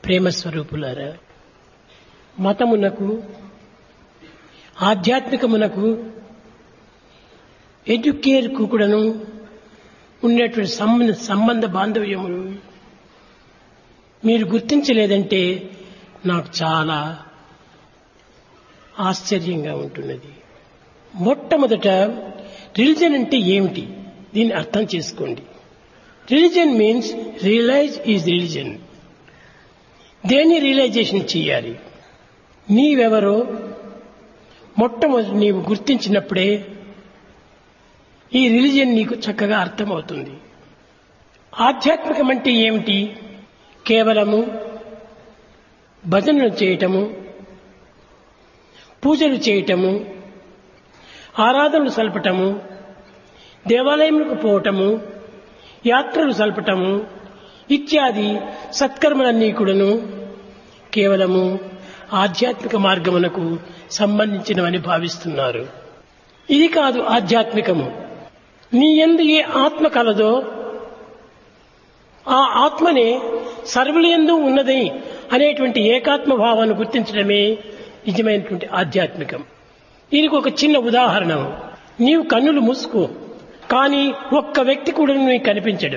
ప్రేమ స్వరూపులారా మతమునకు ఆధ్యాత్మికమునకు ఎడ్యుకేర్కు కూడాను ఉన్నటువంటి సంబంధ సంబంధ బాంధవ్యములు మీరు గుర్తించలేదంటే నాకు చాలా ఆశ్చర్యంగా ఉంటున్నది మొట్టమొదట రిలిజన్ అంటే ఏమిటి దీన్ని అర్థం చేసుకోండి religion means realise is religion దేన్ని రియలైజేషన్ చేయాలి నీవెవరో మొట్టమొదటి నీవు గుర్తించినప్పుడే ఈ రిలిజన్ నీకు చక్కగా అర్థమవుతుంది ఆధ్యాత్మికం అంటే ఏమిటి కేవలము భజనలు చేయటము పూజలు చేయటము ఆరాధనలు సల్పటము దేవాలయములకు పోవటము యాత్రలు సల్పటము ఇత్యాది సత్కర్మలన్నీ కూడాను కేవలము ఆధ్యాత్మిక మార్గమునకు సంబంధించినవని భావిస్తున్నారు ఇది కాదు ఆధ్యాత్మికము నీ ఎందు ఏ ఆత్మ కలదో ఆ ఆత్మనే సర్వులందు ఉన్నది అనేటువంటి ఏకాత్మ భావాన్ని గుర్తించడమే నిజమైనటువంటి ఆధ్యాత్మికం దీనికి ఒక చిన్న ఉదాహరణ నీవు కన్నులు మూసుకో కానీ ఒక్క వ్యక్తి కూడా నీకు కనిపించడు